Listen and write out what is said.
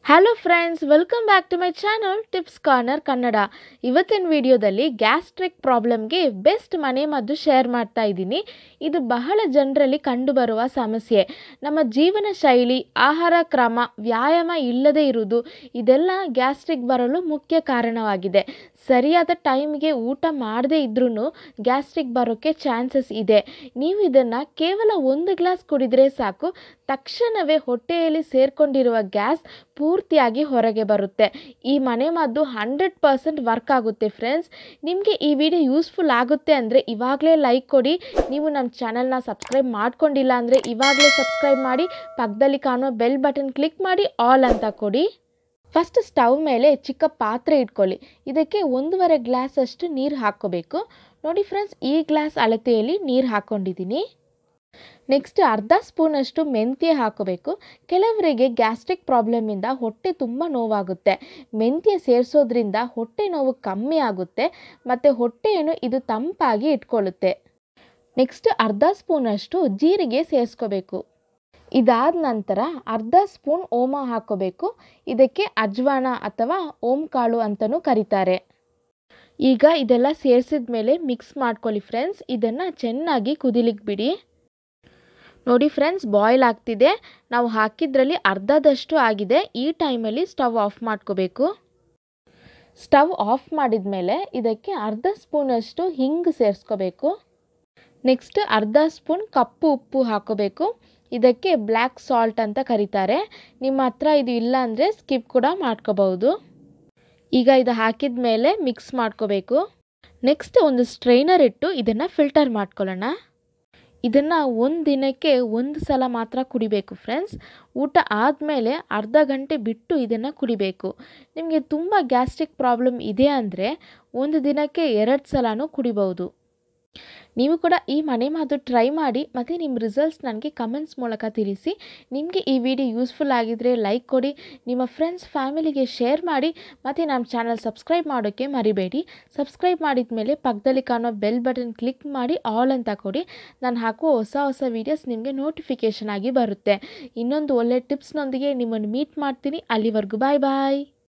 hello friends welcome back to my channel tips corner Kannada ಇವತ್ತಿನ ವಿಡಿಯೋದಲ್ಲಿ gastric ಪ್ರಾಬ್ಲಮ್ಗೆ best ಮನೆಮದ್ದು ಶೇರ್ ಮಾಡ್ತಾ ಇದ್ದೀನಿ ಇದು ಬಹಳ ಜನರಲ್ಲಿ ಕಂಡುಬರುವ ಸಮಸ್ಯೆ ನಮ್ಮ ಜೀವನ ಶೈಲಿ ಆಹಾರ ಕ್ರಮ ವ್ಯಾಯಾಮ ಇಲ್ಲದೇ ಇರುವುದು ಇದೆಲ್ಲ ಗ್ಯಾಸ್ಟ್ರಿಕ್ ಬರಲು ಮುಖ್ಯ ಕಾರಣವಾಗಿದೆ ಸರಿಯಾದ ಟೈಮ್ಗೆ ಊಟ ಮಾಡದೇ ಇದ್ರೂ ಗ್ಯಾಸ್ಟ್ರಿಕ್ ಬರೋಕ್ಕೆ ಚಾನ್ಸಸ್ ಇದೆ ನೀವು ಇದನ್ನು ಕೇವಲ ಒಂದು ಗ್ಲಾಸ್ ಕುಡಿದರೆ ಸಾಕು ತಕ್ಷಣವೇ ಹೊಟ್ಟೆಯಲ್ಲಿ ಸೇರ್ಕೊಂಡಿರುವ ಗ್ಯಾಸ್ ಪೂರ್ತಿಯಾಗಿ ಹೊರಗೆ ಬರುತ್ತೆ ಈ ಮನೆಮದ್ದು ಹಂಡ್ರೆಡ್ ಪರ್ಸೆಂಟ್ ವರ್ಕ್ ಆಗುತ್ತೆ ಫ್ರೆಂಡ್ಸ್ ನಿಮಗೆ ಈ ವಿಡಿಯೋ ಯೂಸ್ಫುಲ್ ಆಗುತ್ತೆ ಅಂದರೆ ಇವಾಗಲೇ ಲೈಕ್ ಕೊಡಿ ನೀವು ನಮ್ಮ ಚಾನಲ್ನ ಸಬ್ಸ್ಕ್ರೈಬ್ ಮಾಡ್ಕೊಂಡಿಲ್ಲ ಅಂದರೆ ಇವಾಗಲೇ ಸಬ್ಸ್ಕ್ರೈಬ್ ಮಾಡಿ ಪಕ್ಕದಲ್ಲಿ ಕಾಣೋ ಬೆಲ್ ಬಟನ್ ಕ್ಲಿಕ್ ಮಾಡಿ ಆಲ್ ಅಂತ ಕೊಡಿ ಫಸ್ಟ್ ಸ್ಟವ್ ಮೇಲೆ ಚಿಕ್ಕ ಪಾತ್ರೆ ಇಟ್ಕೊಳ್ಳಿ ಇದಕ್ಕೆ ಒಂದೂವರೆ ಗ್ಲಾಸ್ ಅಷ್ಟು ನೀರು ಹಾಕ್ಕೋಬೇಕು ನೋಡಿ ಫ್ರೆಂಡ್ಸ್ ಈ ಗ್ಲಾಸ್ ಅಳತೆಯಲ್ಲಿ ನೀರು ಹಾಕ್ಕೊಂಡಿದ್ದೀನಿ ನೆಕ್ಸ್ಟ್ ಅರ್ಧ ಸ್ಪೂನಷ್ಟು ಮೆಂತ್ಯ ಹಾಕೋಬೇಕು ಕೆಲವರಿಗೆ ಗ್ಯಾಸ್ಟ್ರಿಕ್ ಪ್ರಾಬ್ಲಮಿಂದ ಹೊಟ್ಟೆ ತುಂಬ ನೋವಾಗುತ್ತೆ ಮೆಂತ್ಯ ಸೇರಿಸೋದ್ರಿಂದ ಹೊಟ್ಟೆ ನೋವು ಕಮ್ಮಿ ಆಗುತ್ತೆ ಮತ್ತು ಹೊಟ್ಟೆಯನ್ನು ಇದು ತಂಪಾಗಿ ಇಟ್ಕೊಳ್ಳುತ್ತೆ ನೆಕ್ಸ್ಟ್ ಅರ್ಧ ಸ್ಪೂನಷ್ಟು ಜೀರಿಗೆ ಸೇರಿಸ್ಕೋಬೇಕು ಇದಾದ ನಂತರ ಅರ್ಧ ಸ್ಪೂನ್ ಓಮ ಹಾಕೋಬೇಕು ಇದಕ್ಕೆ ಅಜ್ವಾನ ಅಥವಾ ಓಂ ಕಾಳು ಅಂತಲೂ ಕರೀತಾರೆ ಈಗ ಇದೆಲ್ಲ ಸೇರಿಸಿದ ಮೇಲೆ ಮಿಕ್ಸ್ ಮಾಡ್ಕೊಳ್ಳಿ ಫ್ರೆಂಡ್ಸ್ ಇದನ್ನು ಚೆನ್ನಾಗಿ ಕುದಿಲಿಕ್ಕೆ ಬಿಡಿ ನೋಡಿ ಫ್ರೆಂಡ್ಸ್ ಬಾಯ್ಲ್ ಆಗ್ತಿದೆ ನಾವು ಹಾಕಿದ್ರಲ್ಲಿ ಅರ್ಧದಷ್ಟು ಆಗಿದೆ ಈ ಟೈಮಲ್ಲಿ ಸ್ಟವ್ ಆಫ್ ಮಾಡ್ಕೋಬೇಕು ಸ್ಟವ್ ಆಫ್ ಮಾಡಿದ ಮೇಲೆ ಇದಕ್ಕೆ ಅರ್ಧ ಸ್ಪೂನಷ್ಟು ಹಿಂಗೆ ಸೇರಿಸ್ಕೋಬೇಕು ನೆಕ್ಸ್ಟ್ ಅರ್ಧ ಸ್ಪೂನ್ ಕಪ್ಪು ಉಪ್ಪು ಹಾಕೋಬೇಕು ಇದಕ್ಕೆ ಬ್ಲ್ಯಾಕ್ ಸಾಲ್ಟ್ ಅಂತ ಕರೀತಾರೆ ನಿಮ್ಮ ಹತ್ರ ಇದು ಇಲ್ಲ ಅಂದರೆ ಸ್ಕಿಪ್ ಕೂಡ ಮಾಡ್ಕೋಬಹುದು ಈಗ ಇದು ಹಾಕಿದ ಮೇಲೆ ಮಿಕ್ಸ್ ಮಾಡ್ಕೋಬೇಕು ನೆಕ್ಸ್ಟ್ ಒಂದು ಸ್ಟ್ರೈನರ್ ಇಟ್ಟು ಇದನ್ನು ಫಿಲ್ಟರ್ ಮಾಡ್ಕೊಳ್ಳೋಣ ಇದನ್ನು ಒಂದು ದಿನಕ್ಕೆ ಒಂದು ಸಲ ಮಾತ್ರ ಕುಡಿಬೇಕು ಫ್ರೆಂಡ್ಸ್ ಊಟ ಆದಮೇಲೆ ಅರ್ಧ ಗಂಟೆ ಬಿಟ್ಟು ಇದನ್ನು ಕುಡಿಬೇಕು ನಿಮಗೆ ತುಂಬ ಗ್ಯಾಸ್ಟ್ರಿಕ್ ಪ್ರಾಬ್ಲಮ್ ಇದೆ ಅಂದರೆ ಒಂದು ದಿನಕ್ಕೆ ಎರಡು ಸಲನೂ ಕುಡಿಬಹುದು ನೀವು ಕೂಡ ಈ ಮನೆಮದ್ದು ಟ್ರೈ ಮಾಡಿ ಮತ್ತು ನಿಮ್ಮ ರಿಸಲ್ಟ್ಸ್ ನನಗೆ ಕಮೆಂಟ್ಸ್ ಮೂಲಕ ತಿಳಿಸಿ ನಿಮಗೆ ಈ ವಿಡಿಯೋ ಯೂಸ್ಫುಲ್ ಆಗಿದ್ದರೆ ಲೈಕ್ ಕೊಡಿ ನಿಮ್ಮ ಫ್ರೆಂಡ್ಸ್ ಫ್ಯಾಮಿಲಿಗೆ ಶೇರ್ ಮಾಡಿ ಮತ್ತು ನಮ್ಮ ಚಾನಲ್ ಸಬ್ಸ್ಕ್ರೈಬ್ ಮಾಡೋಕ್ಕೆ ಮರಿಬೇಡಿ ಸಬ್ಸ್ಕ್ರೈಬ್ ಮಾಡಿದ ಮೇಲೆ ಪಕ್ಕದಲ್ಲಿ ಕಾಣೋ ಬೆಲ್ ಬಟನ್ ಕ್ಲಿಕ್ ಮಾಡಿ ಆಲ್ ಅಂತ ಕೊಡಿ ನಾನು ಹಾಕುವ ಹೊಸ ಹೊಸ ವೀಡಿಯೋಸ್ ನಿಮಗೆ ನೋಟಿಫಿಕೇಷನ್ ಆಗಿ ಬರುತ್ತೆ ಇನ್ನೊಂದು ಒಳ್ಳೆ ಟಿಪ್ಸ್ನೊಂದಿಗೆ ನಿಮ್ಮನ್ನು ಮೀಟ್ ಮಾಡ್ತೀನಿ ಅಲ್ಲಿವರೆಗೂ ಬಾಯ್ ಬಾಯ್